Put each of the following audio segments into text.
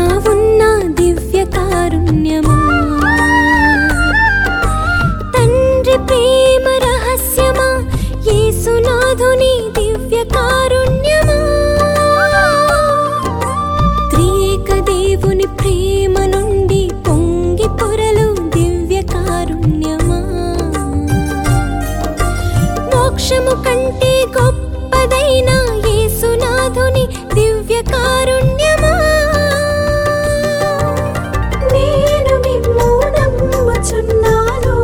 ఉన్న దివ్య కారుణ్యమా తండ్రి ప్రేమ రహస్యమా యేసునాథుని దివ్య కారుణ్యమా త్రియేక దేవుని ప్రేమ నుండి పొంగి పొరలు దివ్య కారుణ్యమా మోక్షము కంటే గొప్పదైన యేసునాథుని దివ్య కారుణ్యమా నేను మిమ్ము నమ్ముచున్నాను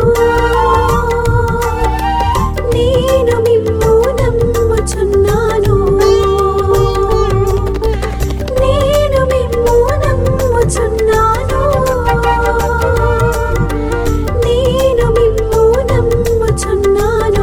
నేను మిమ్ము నమ్ముచున్నాను నేను మిమ్ము నమ్ముచున్నాను నేను మిమ్ము నమ్ముచున్నాను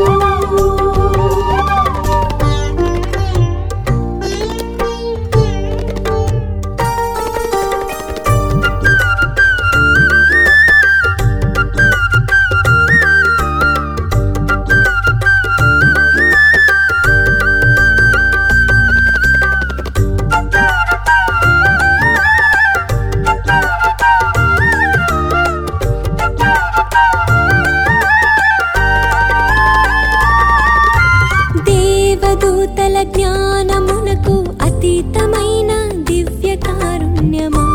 దేవదూతల జ్ఞానమునకు అతీతమైన దివ్య కారుణ్యమా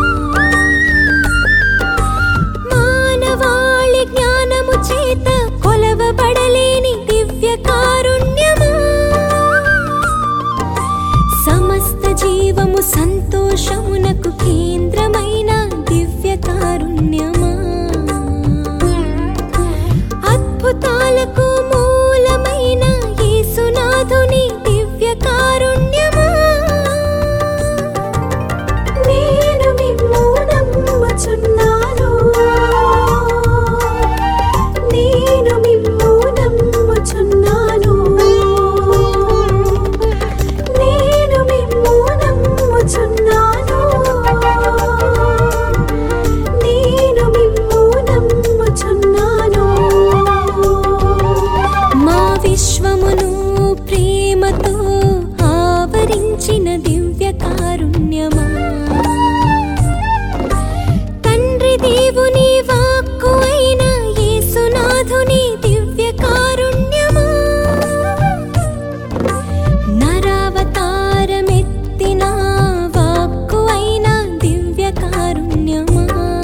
మానవాళి జ్ఞానము చేత కొలవబడలేని దివ్య కారుణ్యమా సమస్త జీవము సంతోషమునకు కేంద్రమైన దివ్య కారుణ్యమా అద్భుతాలకు మూలమైన యేసునాథుని దివ్య కారుణ్యమా నేను మిమ్ము నమ్ముచున్నాను నేను మిమ్ము నమ్ముచున్నాను నేను మిమ్ము నమ్ముచున్నాను నేను మిమ్ము నమ్ముచున్నాను మా విశ్వమును ప్రేమతో ఆవరించిన దివ్య కారుణ్యమా తండ్రి దేవుని వాక్కు అయిన యేసునాథుని దివ్య కారుణ్యమా నరావతారమెత్తిన వాక్కు అయిన దివ్య కారుణ్యమా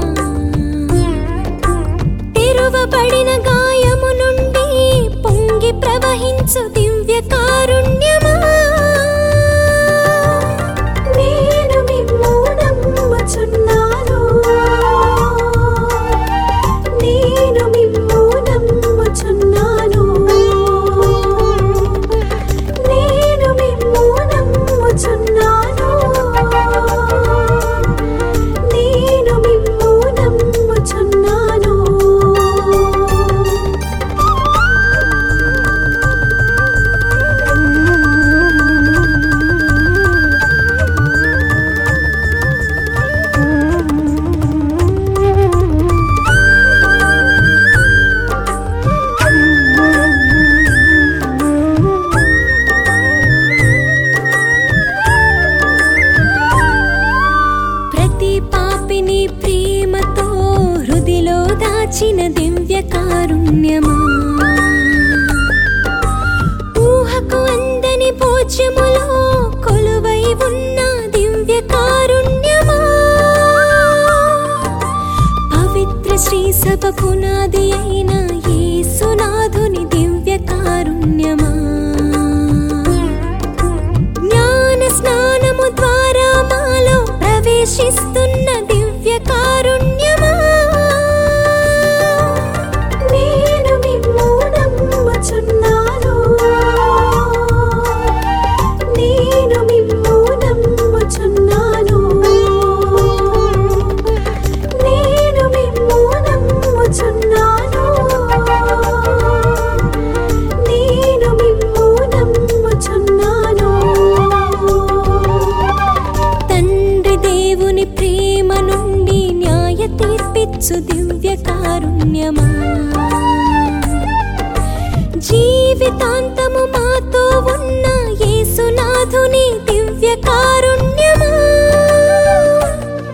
తెరువబడిన గాయము నుండి పొంగి ప్రవహించు దివ్య కారుణ్యమా నేను మిమ్ము నమ్ముచున్నాను నేను మిమ్ము నమ్ముచున్నాను నేను మిమ్ము నమ్ముచున్నాను నేను మిమ్ము నమ్ముచున్నాను ప్రతి పాపిని ప్రేమతో హృదిలో దాచిన దివ్య కారుణ్యమా ఊహకు అందని భోజ్యములో కొలువై ఉన్న దివ్య కారుణ్యమా పవిత్ర శ్రీ సభ పునాది అయిన యేసునాథుని దివ్య కారుణ్యమా జ్ఞాన స్నానము ద్వారా మాలో ప్రవేశిస్తున్న దివ్య కారుణ్యమా నేను మిమ్ము నమ్ముచున్నాను నేను మిమ్ము నమ్ముచున్నాను నేను మిమ్ము నమ్ముచున్నాను నేను మిమ్ము నమ్ముచున్నాను తండ్రి దేవుని ప్రేమ నుండి న్యాయ తీర్పిచ్చు దివ్య కారుణ్యమా జీవితాంతము మాతో ఉన్న యేసునాథుని దివ్య కారుణ్యమా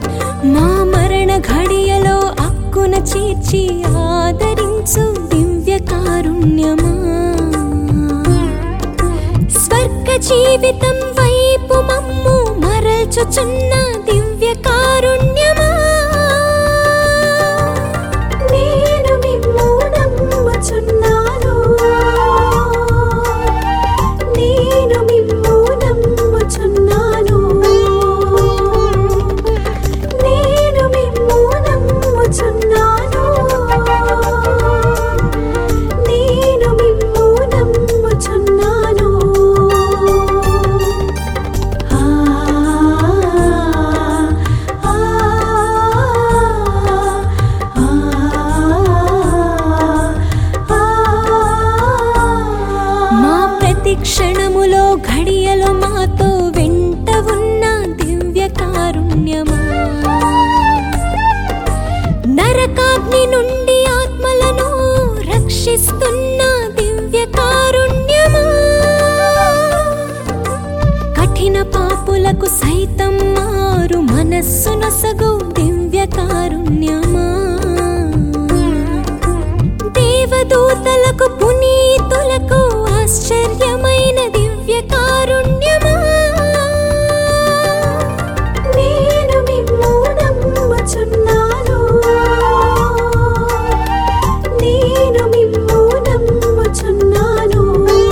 పిలిచి ఆదరించు దివ్య కారుణ్యమా స్వర్గ జీవితం వైపు మమ్ము మరల్చుచున్న దివ్య కారుణ్యమా నేను మిమ్ము నమ్ముచున్నాను నేను మిమ్ము నమ్ముచున్నాను నేను మిమ్ము నమ్ముచున్నాను నేను మిమ్ము నమ్ముచున్నాను ఆ ఆ మా ప్రతి క్షణములో ఘడియలో మాతో వెంట ఉన్న దివ్య కారుణ్యమా నరకాగ్ని నుండి ఆత్మలను రక్షిస్తున్న దివ్య కారుణ్యమా కఠిన పాపులకు సైతం మారు మనస్సు నొసగు దివ్య కారుణ్యమా దేవదూతలకు పునీతులకు ఆశ్చర్యమైన దివ్య కారుణ్యమా నేను మిమ్ము నమ్ముచున్నాను నేను మిమ్ము నమ్ముచున్నాను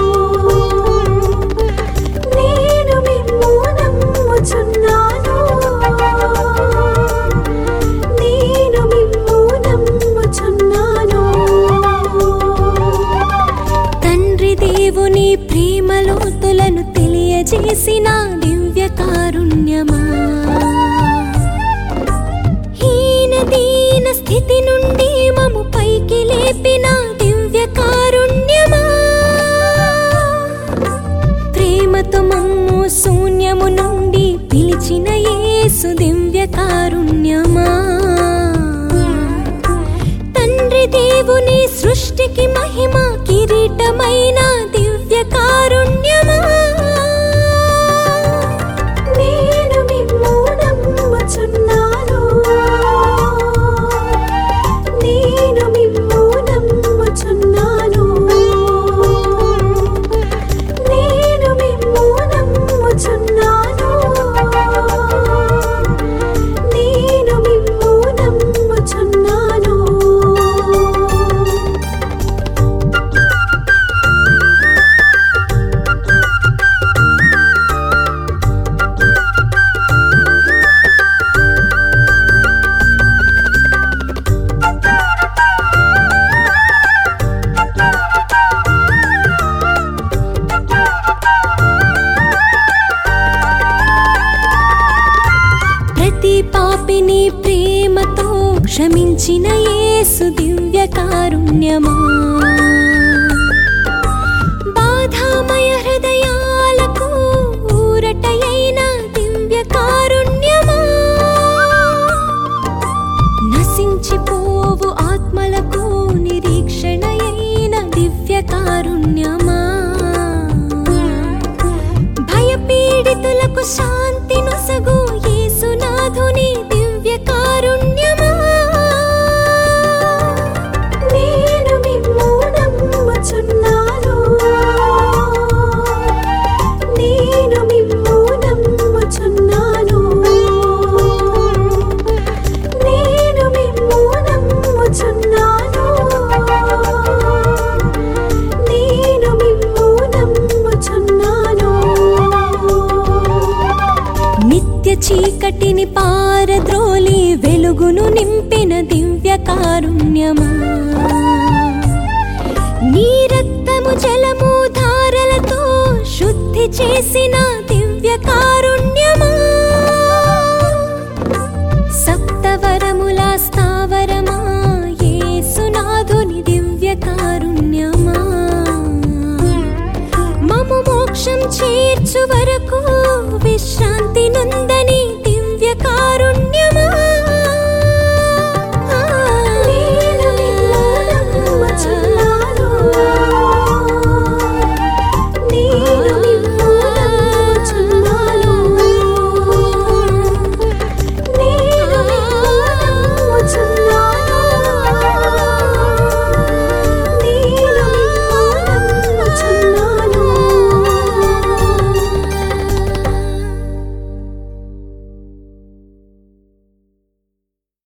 నేను మిమ్ము నమ్ముచున్నాను నేను మిమ్ము నమ్ముచున్నాను తండ్రి దేవుని ప్రేమలోతులను తెలియజేసిన దివ్య కారుణ్యమా హీన దీన స్థితి నుండి మము పైకి లేపిన దివ్య కారుణ్యమా ప్రేమతో మమ్ము శూన్యము నుండి పిలిచిన యేసు దివ్య కారుణ్యమా తండ్రి దేవుని సృష్టికి మహిమ కిరీటమైన దివ్య కారుణ్యమా నేను మిమ్ము నమ్ముచున్నాను నేను మిమ్ము నమ్ముచున్నాను నేను మిమ్ము నమ్ముచున్నాను నేను మిమ్ము నమ్ముచున్నాను ప్రతి పాపిని ప్రేమతో క్షమించిన యేసు దివ్య కారుణ్యమా బాధామయ హృదయాలకు ఊరటయైన దివ్య కారుణ్యమా నశించిపోవు ఆత్మలకు నిరీక్షణయైన దివ్య కారుణ్యమా భయపీడితులకు శాంతి నొసగు యేసునాథుని దివ్య కారుణ్యమా నేను మిమ్ము నమ్ముచున్నాను నేను మిమ్ము నమ్ముచున్నాను నేను మిమ్ము నమ్ముచున్నాను నేను మిమ్ము నమ్ముచున్నాను నిత్య చీకటిని పారద్రోలి వెలుగును నింపిన దివ్య కారుణ్యమా నీ రక్తము జలము ధారలతో శుద్ధి చేసిన దివ్య కారుణ్యమా సప్తవరముల స్థావరమా యేసునాథుని దివ్య కారుణ్యమా మము మోక్షం చేర్చు వరకు విశ్రాంతి నుందని